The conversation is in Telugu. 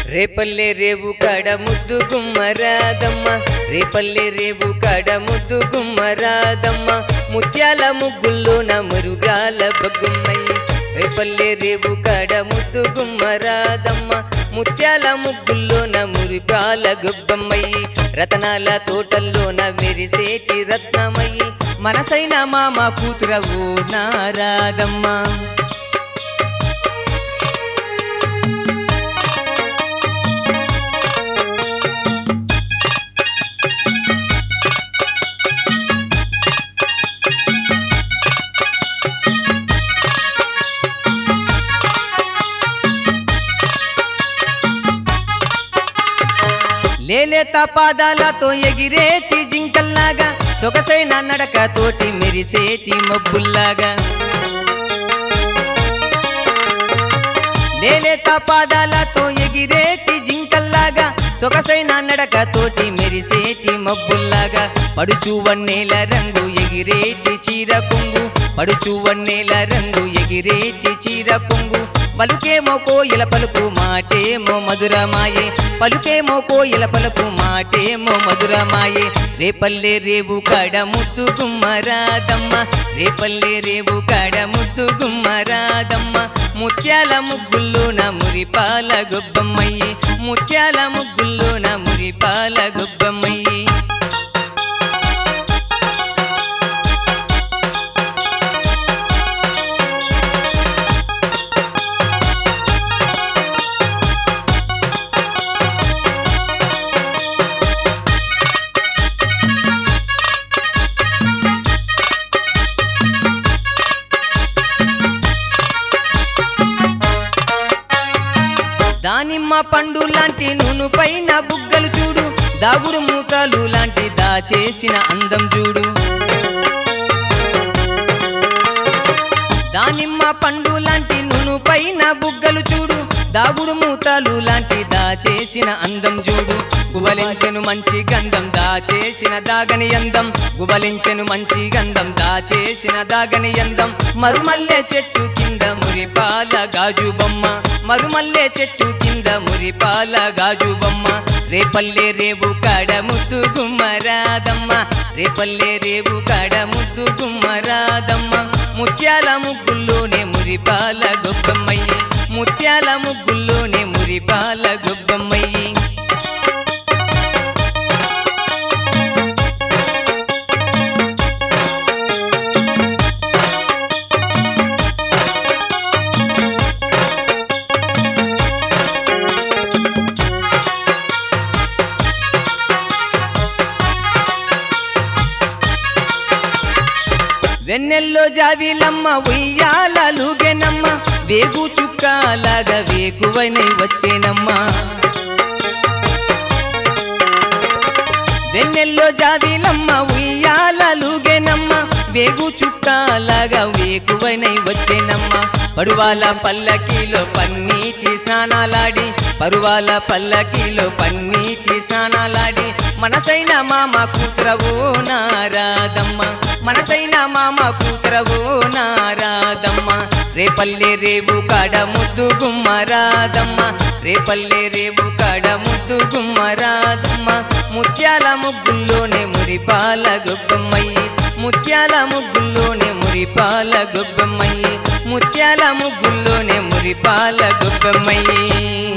రేపల్లె రేవు కడ ముద్దు గుమ్మరాదమ్మ రేపల్లె రేవు కడ ముద్దు గుమ్మరాదమ్మ ముత్యాల ముగ్గుల్లోన మురుగాల బగ్గుమ్మయ్యి రేపల్లె రేవు కడ ముద్దు గుమ్మరాదమ్మ ముత్యాల ముగ్గుల్లోన మురిపాల గుబ్బమ్మయ్యి రతనాల తోటల్లోన మెరిసేటి రత్నమయ్యి మనసైన మామ కూతురవు నారాదమ్మ లేలేత పాదాలతో ఎగిరేటి జింకల్లాగా సొగసైన నడకతోటి మెరిసేటి మబ్బుల్లాగా లేలేత పాదాలతో ఎగిరేటి జింకల్లాగా సొగసైన నడకతోటి మెరిసేటి మబ్బుల్లాగా పడుచు వన్నేల రంగు ఎగిరేటి చీర కొంగు పడుచు వన్నేల రంగు ఎగిరేటి చీర కొంగు పలుకేమో కోయిల పలుకు మాటేమో మధురమాయే పలుకేమో కోయిల పలుకు మాటేమో మధురమాయే రేపల్లె రేవు కడ ముద్దు గుమ్మరాదమ్మ రేపల్లె రేవు కడ ముద్దు గుమ్మరాదమ్మ ముత్యాల ముగ్గుల్లోన మురిపాల గొబ్బమ్మయ్యి ముత్యాల ముగ్గుల్లోన మురిపాల గొబ్బమ్మయ్యి దానిమ్మ పండు లాంటి నూను పైన బుగ్గలు చూడు దాగుడు మూతలు లాంటి దాచేసిన అందం చూడు దానిమ్మ పండు లాంటి నూను పైన బుగ్గలు చూడు దాగుడు మూతలు లాంటి దాచేసిన అందం చూడు గుబలించెను మంచి గంధం దాచేసిన దాగని అందం గుబలించెను మంచి గంధం దాచేసిన దాగని అందం మరుమల్లె చెట్టు కింద మురిపాల గాజు బొమ్మ మరుమల్లె చెట్టు కింద మురిపాల గాజు బొమ్మ రేపల్లె రేవు కాడ ముద్దు గుమ్మరాదమ్మ రేపల్లె రేవు కాడ ముద్దు గుమ్మరాదమ్మ ముత్యాల ముగ్గుల్లోనే మురిపాల గొప్పమ్మయ్యి ముత్యాల ముగ్గుల్లోనే మురిపాల గొప్పమ్మయ్యి వెన్నెల్లో జావిలమ్మ ఉయ్యాలలుగెనమ్మ వేగు చుక్కలాగా వేగువనై వచ్చేనమ్మ వెన్నెల్లో జావిలమ్మ ఉయ్యాలలుగెనమ్మ వేగు చుక్కలాగా వేగువనై వచ్చేనమ్మ పరువాల పల్లకీలో పన్నీటి స్నానాలాడి పరువాల పల్లకీలో పన్నీటి స్నానాలాడి మనసైన మామ కూతురవో నారాదమ్మ మనసైన మామ కూతురవో నారాదమ్మ రేపల్లె రేవు కాడ ముద్దు గుమ్మరాదమ్మ రేపల్లె రేవు కాడ ముద్దు గుమ్మరాదమ్మ ముత్యాల ముగ్గుల్లోనే మురిపాల గొబ్బమ్మయ్యి ముత్యాల ముగ్గుల్లోనే మురిపాల గొబ్బమ్మయ్యి ముత్యాల ముగ్గుల్లోనే మురిపాల గొబ్బమ్మయ్యి